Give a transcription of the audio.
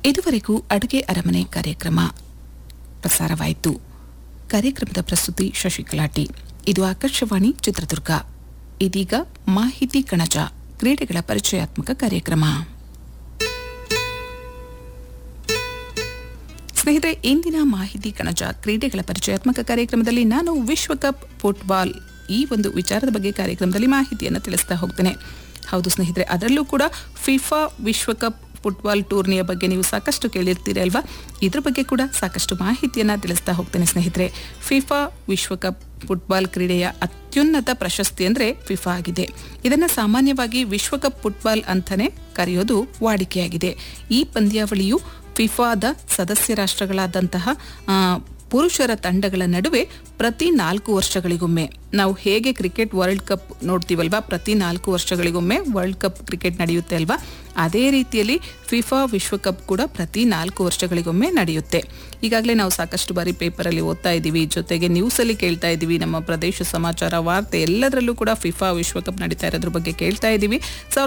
ಇದುವರೆಗೂ ಅಡುಗೆ ಅರಮನೆ ಕಾರ್ಯಕ್ರಮ ಪ್ರಸಾರವಾಯಿತು ಕಾರ್ಯಕ್ರಮದ ಪ್ರಸ್ತುತಿ ಶಶಿಕಲಾಟಿ ಇದು ಆಕಾಶವಾಣಿ ಚಿತ್ರದುರ್ಗ ಇದೀಗ ಮಾಹಿತಿ ಕಣಜ ಕ್ರೀಡೆಗಳ ಪರಿಚಯಾತ್ಮಕ ಕಾರ್ಯಕ್ರಮ ಸ್ನೇಹಿತರೆ ಇಂದಿನ ಮಾಹಿತಿ ಕಣಜ ಕ್ರೀಡೆಗಳ ಪರಿಚಯಾತ್ಮಕ ಕಾರ್ಯಕ್ರಮದಲ್ಲಿ ನಾನು ವಿಶ್ವಕಪ್ ಫುಟ್ಬಾಲ್ ಈ ಒಂದು ವಿಚಾರದ ಬಗ್ಗೆ ಕಾರ್ಯಕ್ರಮದಲ್ಲಿ ಮಾಹಿತಿಯನ್ನು ತಿಳಿಸ್ತಾ ಹೋಗ್ತೇನೆ ಹೌದು ಸ್ನೇಹಿತರೆ ಅದರಲ್ಲೂ ಕೂಡ ಫಿಫಾ ವಿಶ್ವಕಪ್ ಫುಟ್ಬಾಲ್ ಟೂರ್ನಿಯ ಬಗ್ಗೆ ನೀವು ಸಾಕಷ್ಟು ಕೇಳಿರ್ತೀರಿ ಅಲ್ವಾ ಇದ್ರ ಬಗ್ಗೆ ಕೂಡ ಸಾಕಷ್ಟು ಮಾಹಿತಿಯನ್ನು ತಿಳಿಸ್ತಾ ಹೋಗ್ತೇನೆ ಸ್ನೇಹಿತರೆ ಫಿಫಾ ವಿಶ್ವಕಪ್ ಫುಟ್ಬಾಲ್ ಕ್ರೀಡೆಯ ಅತ್ಯುನ್ನತ ಪ್ರಶಸ್ತಿ ಅಂದರೆ ಫಿಫಾ ಆಗಿದೆ ಇದನ್ನು ಸಾಮಾನ್ಯವಾಗಿ ವಿಶ್ವಕಪ್ ಫುಟ್ಬಾಲ್ ಅಂತಾನೆ ಕರೆಯೋದು ವಾಡಿಕೆಯಾಗಿದೆ ಈ ಪಂದ್ಯಾವಳಿಯು ಫಿಫಾದ ಸದಸ್ಯ ರಾಷ್ಟ್ರಗಳಾದಂತಹ ಆ, ಪುರುಷರ ತಂಡಗಳ ನಡುವೆ ಪ್ರತಿ ನಾಲ್ಕು ವರ್ಷಗಳಿಗೊಮ್ಮೆ ನಾವು ಹೇಗೆ ಕ್ರಿಕೆಟ್ ವರ್ಲ್ಡ್ ಕಪ್ ನೋಡ್ತೀವಲ್ವಾ ಪ್ರತಿ ನಾಲ್ಕು ವರ್ಷಗಳಿಗೊಮ್ಮೆ ವರ್ಲ್ಡ್ ಕಪ್ ಕ್ರಿಕೆಟ್ ನಡೆಯುತ್ತೆ ಅಲ್ವಾ ಅದೇ ರೀತಿಯಲ್ಲಿ ಫಿಫಾ ವಿಶ್ವಕಪ್ ಕೂಡ ಪ್ರತಿ ನಾಲ್ಕು ವರ್ಷಗಳಿಗೊಮ್ಮೆ ನಡೆಯುತ್ತೆ ಈಗಾಗಲೇ ನಾವು ಸಾಕಷ್ಟು ಬಾರಿ ಪೇಪರಲ್ಲಿ ಓದ್ತಾ ಇದ್ದೀವಿ ಜೊತೆಗೆ ನ್ಯೂಸಲ್ಲಿ ಕೇಳ್ತಾ ಇದ್ದೀವಿ ನಮ್ಮ ಪ್ರದೇಶ ಸಮಾಚಾರ ವಾರ್ತೆ ಎಲ್ಲದರಲ್ಲೂ ಕೂಡ ಫಿಫಾ ವಿಶ್ವಕಪ್ ನಡೀತಾ ಇರೋದ್ರ ಬಗ್ಗೆ ಕೇಳ್ತಾ ಇದ್ದೀವಿ ಸಾವಿರದ